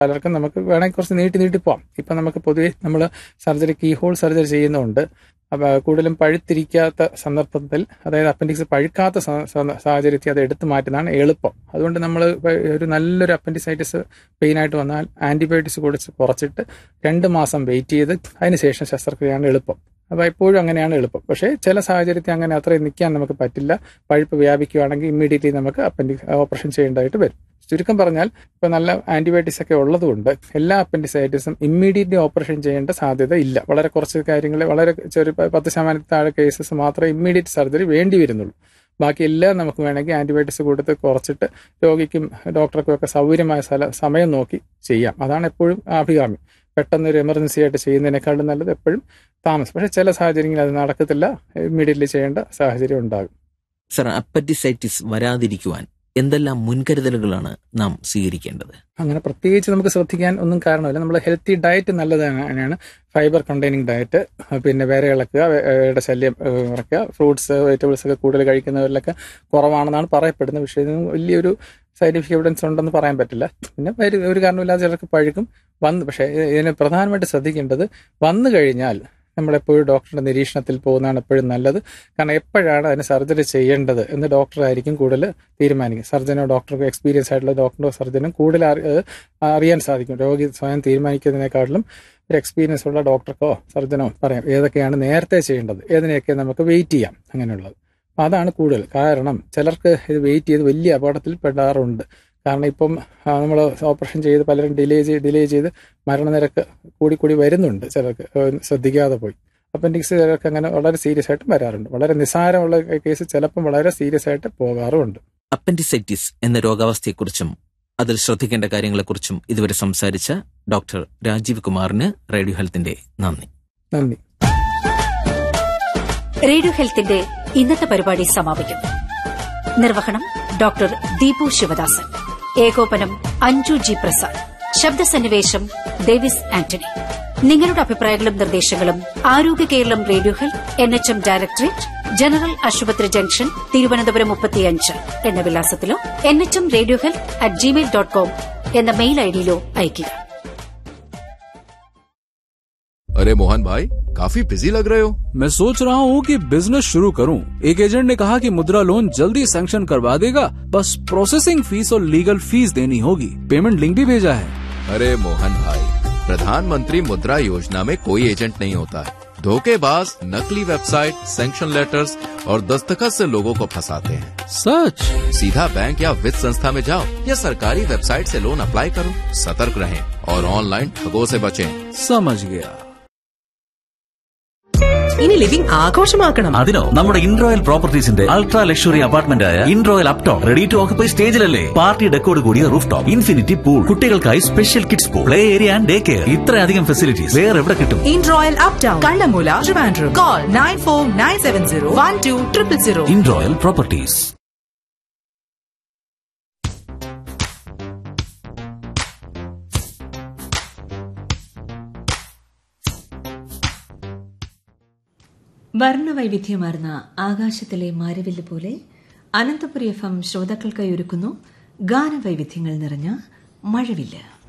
പലർക്കും നമുക്ക് വേണമെങ്കിൽ കുറച്ച് നീട്ടി നീട്ടി പോവാം ഇപ്പം നമുക്ക് പൊതുവെ നമ്മൾ സർജറി കീ ഹോൾ സർജറി ചെയ്യുന്നുണ്ട് അപ്പോൾ കൂടുതലും പഴുത്തിരിക്കാത്ത സന്ദർഭത്തിൽ അതായത് അപ്പൻഡിക്സ് പഴുക്കാത്ത സ- സ- സാഹചര്യത്തിൽ അത് എടുത്തു മാറ്റുന്നതാണ് എളുപ്പം അതുകൊണ്ട് നമ്മൾ ഒരു നല്ലൊരു അപ്പൻഡിസൈറ്റിസ് പെയിനായിട്ട് വന്നാൽ ആൻറ്റിബയോട്ടിക്സ് കൊടുത്ത് കുറച്ചിട്ട് രണ്ട് മാസം വെയിറ്റ് ചെയ്ത് അതിനുശേഷം ശസ്ത്രക്രിയയാണ് എളുപ്പം അപ്പോൾ എപ്പോഴും അങ്ങനെയാണ് എളുപ്പം പക്ഷേ ചില സാഹചര്യത്തിൽ അങ്ങനെ അത്രയും നിൽക്കാൻ നമുക്ക് പറ്റില്ല പഴുപ്പ് വ്യാപിക്കുകയാണെങ്കിൽ ഇമ്മീഡിയറ്റ്ലി നമുക്ക് അപ്പൻഡിക്സ് ഓപ്പറേഷൻ ചെയ്യേണ്ടതായിട്ട് വരും ചുരുക്കം പറഞ്ഞാൽ ഇപ്പോൾ നല്ല ആൻറ്റിബയോട്ടിക്സ് ഒക്കെ ഉള്ളതുകൊണ്ട് എല്ലാ അപ്പൻഡിസൈറ്റിസും ഇമ്മീഡിയറ്റ്ലി ഓപ്പറേഷൻ ചെയ്യേണ്ട സാധ്യത ഇല്ല വളരെ കുറച്ച് കാര്യങ്ങൾ വളരെ ചെറിയ പ- പത്ത് ശതമാനത്തിൽ താഴെ കേസസ് മാത്രമേ ഇമ്മീഡിയറ്റ് സർജറി വേണ്ടി വരുന്നുള്ളൂ ബാക്കി എല്ലാം നമുക്ക് വേണമെങ്കിൽ ആൻറ്റിബയോട്ടിക്സ് കൊടുത്ത് കുറച്ചിട്ട് രോഗിക്കും ഡോക്ടർക്കും ഒക്കെ സൗകര്യമായ സ്ഥല സമയം നോക്കി ചെയ്യാം അതാണ് എപ്പോഴും അഭികാമ്യം പെട്ടെന്ന് ഒരു എമർജൻസി ആയിട്ട് ചെയ്യുന്നതിനേക്കാളും നല്ലത് എപ്പോഴും താമസം പക്ഷേ ചില സാഹചര്യങ്ങളിൽ അത് നടക്കത്തില്ല ഇമ്മീഡിയറ്റ്ലി ചെയ്യേണ്ട സാഹചര്യം ഉണ്ടാകും സർ അപ്പറ്റിസൈറ്റിസ് വരാതിരിക്കുവാൻ എന്തെല്ലാം മുൻകരുതലുകളാണ് നാം സ്വീകരിക്കേണ്ടത് അങ്ങനെ പ്രത്യേകിച്ച് നമുക്ക് ശ്രദ്ധിക്കാൻ ഒന്നും കാരണമില്ല നമ്മൾ ഹെൽത്തി ഡയറ്റ് നല്ലതാണ് ഫൈബർ കണ്ടെയ്നിങ് ഡയറ്റ് പിന്നെ വേറെ ഇളക്കുക വേറെ ശല്യം ഏഹ്, കുറയ്ക്കുക ഫ്രൂട്ട്സ് വെജിറ്റബിൾസ് ഒക്കെ കൂടുതൽ കഴിക്കുന്നവരിലൊക്കെ കുറവാണെന്നാണ് പറയപ്പെടുന്നത് പക്ഷേ ഇതിന് വലിയൊരു സയന്റിഫിക് എവിഡൻസ് ഉണ്ടെന്ന് പറയാൻ പറ്റില്ല പിന്നെ ഒരു- ഒരു കാരണമില്ലാതെ ചിലർക്ക് പഴുക്കും വന്ന് പക്ഷേ ഇതിന് പ്രധാനമായിട്ട് ശ്രദ്ധിക്കേണ്ടത് വന്നു കഴിഞ്ഞാൽ നമ്മളെപ്പോഴും ഡോക്ടറുടെ നിരീക്ഷണത്തിൽ പോകുന്നതാണ് എപ്പോഴും നല്ലത് കാരണം എപ്പോഴാണ് അതിന് സർജറി ചെയ്യേണ്ടത് എന്ന് ഡോക്ടറായിരിക്കും കൂടുതൽ തീരുമാനിക്കും സർജനോ ഡോക്ടർക്കോ എക്സ്പീരിയൻസ് ആയിട്ടുള്ള ഡോക്ടറോ സർജനും കൂടുതൽ അറി- ഏഹ് അറിയാൻ സാധിക്കും രോഗി സ്വയം തീരുമാനിക്കുന്നതിനേക്കാട്ടിലും ഒരു എക്സ്പീരിയൻസ് ഉള്ള ഡോക്ടർക്കോ സർജനോ പറയാം ഏതൊക്കെയാണ് നേരത്തെ ചെയ്യേണ്ടത് ഏതിനെയൊക്കെ നമുക്ക് വെയിറ്റ് ചെയ്യാം അങ്ങനെയുള്ളത് അപ്പം അതാണ് കൂടുതൽ കാരണം ചിലർക്ക് ഇത് വെയിറ്റ് ചെയ്ത് വലിയ അപകടത്തിൽ പെടാറുണ്ട് കാരണം ഇപ്പം നമ്മൾ ഓപ്പറേഷൻ ചെയ്ത് പലരും ഡിലേ ചെയ്ത് ഡിലേ ചെയ്ത് മരണനിരക്ക് കൂടി കൂടി വരുന്നുണ്ട് ചിലർക്ക് ഏഹ് ശ്രദ്ധിക്കാതെ പോയി അപ്പൻഡിക്സ് ചിലർക്ക് അങ്ങനെ വളരെ സീരിയസ് ആയിട്ട് വരാറുണ്ട് വളരെ നിസ്സാരമുള്ള കേസ് ചിലപ്പം വളരെ സീരിയസ് ആയിട്ട് പോകാറുമുണ്ട് അപ്പൻഡിസൈറ്റിസ് എന്ന രോഗാവസ്ഥയെക്കുറിച്ചും അതിൽ ശ്രദ്ധിക്കേണ്ട കാര്യങ്ങളെക്കുറിച്ചും ഇതുവരെ സംസാരിച്ച ഡോക്ടർ രാജീവ് കുമാറിന് റേഡിയോ ഹെൽത്തിന്റെ നന്ദി നന്ദി റേഡിയോ ഹെൽത്തിന്റെ ഇന്നത്തെ പരിപാടി സമാപിക്കുന്നു നിർവഹണം ഡോക്ടർ ദീപു ശിവദാസൻ ഏകോപനം അഞ്ജു ജി പ്രസാദ് ശബ്ദസന്നിവേശം ഡേവിസ് ആന്റണി നിങ്ങളുടെ അഭിപ്രായങ്ങളും നിർദ്ദേശങ്ങളും Arogya Keralam radio health N H M directorate general ആശുപത്രി ജംഗ്ഷൻ തിരുവനന്തപുരം മുപ്പത്തിയഞ്ച് എന്ന വിലാസത്തിലോ N H M radio health at Gmail dot com എന്ന മെയിൽ ഐഡിയിലോ അയയ്ക്കുക अरे मोहन भाई काफी बिजी लग रहे हो मैं सोच रहा हूँ कि बिजनेस शुरू करूँ एक एजेंट ने कहा कि मुद्रा लोन जल्दी सैंक्शन करवा देगा बस प्रोसेसिंग फीस और लीगल फीस देनी होगी पेमेंट लिंक भी भेजा है अरे मोहन भाई प्रधानमंत्री मुद्रा योजना में कोई एजेंट नहीं होता है धोखेबाज नकली वेबसाइट सैंक्शन लेटर्स और दस्तखत से लोगों को फंसाते हैं सच सीधा बैंक या वित्त संस्था में जाओ या सरकारी वेबसाइट से लोन अप्लाई करो सतर्क रहें और ऑनलाइन ठगों से बचें समझ गया ഇനി ലിവിംഗ് ആഘോഷമാക്കണം അതിനോ നമ്മുടെ ഇൻറോയൽ പ്രോപ്പർട്ടീസിന്റെ അൾട്രാ ലക്ഷറി അപ്പാർട്ട്മെന്റ് ആയ Inroyal uptown ready to occupy സ്റ്റേജിലല്ലേ പാർട്ടി ഡെക്കോട് കൂടിയ റൂഫ് ടോപ്പ് ഇൻഫിനിറ്റി പൂൾ കുട്ടികൾക്കായി special kids pool play area and day care ഇത്രയധികം ഫെസിലിറ്റീസ് വേറെ എവിടെ കിട്ടും Inroyal uptown Kallamoola Trivandrum call nine four nine seven zero one two triple zero Inroyal properties വർണ്ണവൈവിധ്യമാർന്ന ആകാശത്തിലെ മാരവില്ല് പോലെ അനന്തപുരി എഫ് എം ശ്രോതാക്കൾക്കായി ഒരുക്കുന്നു ഗാനവൈവിധ്യങ്ങൾ നിറഞ്ഞ മഴവില്ല്